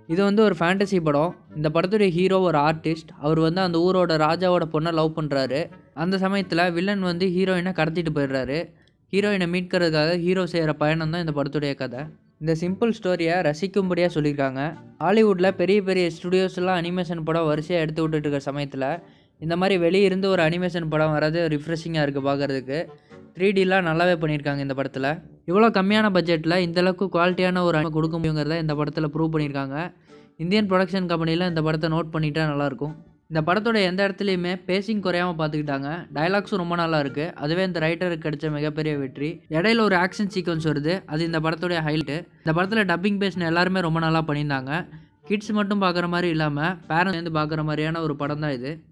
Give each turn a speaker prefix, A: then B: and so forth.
A: இது வந்து ஒரு ஃபேண்டசி படம் இந்த படத்துடைய ஹீரோ ஒரு ஆர்டிஸ்ட் அவர் வந்து அந்த ஊரோட ராஜாவோட பொண்ணை லவ் பண்ணுறாரு அந்த சமயத்தில் வில்லன் வந்து ஹீரோயினை கடத்திட்டு போயிடுறாரு ஹீரோயினை மீட்கிறதுக்காக ஹீரோ செய்கிற பயணம் தான் இந்த படத்துடைய கதை இந்த சிம்பிள் ஸ்டோரியை ரசிக்கும்படியாக சொல்லியிருக்காங்க ஹாலிவுட்டில் பெரிய பெரிய ஸ்டுடியோஸ்லாம் அனிமேஷன் படம் வரிசையாக எடுத்து விட்டுட்டு இருக்க சமயத்தில் இந்த மாதிரி வெளிய இருந்து ஒரு அனிமேஷன் படம் வர்றது ரிஃப்ரெஷிங்காக இருக்குது பார்க்குறதுக்கு த்ரீ டிலாம் நல்லாவே பண்ணியிருக்காங்க இந்த படத்தில் இவ்வளோ கம்மியான பட்ஜெட்டில் இந்தளவுக்கு குவாலிட்டியான ஒரு anime கொடுக்க முடியுங்கிறத இந்த படத்தில் ப்ரூவ் பண்ணியிருக்காங்க இந்தியன் ப்ரொடக்ஷன் கம்பெனியில் இந்த படத்தை நோட் பண்ணிட்டா நல்லாயிருக்கும் இந்த படத்தோட எந்த இடத்துலையுமே பேசிங் குறையாமல் பார்த்துக்கிட்டாங்க டயலாக்ஸும் ரொம்ப நல்லா இருக்குது அதுவே இந்த ரைட்டருக்கு கிடைச்ச மிகப்பெரிய வெற்றி இடையில ஒரு ஆக்ஷன் சீக்வன்ஸ் வருது அது இந்த படத்துடைய ஹைலைட்டு இந்த படத்தில் டப்பிங் பேசின எல்லாருமே ரொம்ப நல்லா பண்ணியிருந்தாங்க கிட்ஸ் மட்டும் பார்க்குற மாதிரி இல்லாமல் பேரண்ட்ஸ் சேர்ந்து பார்க்குற மாதிரியான ஒரு படம் தான் இது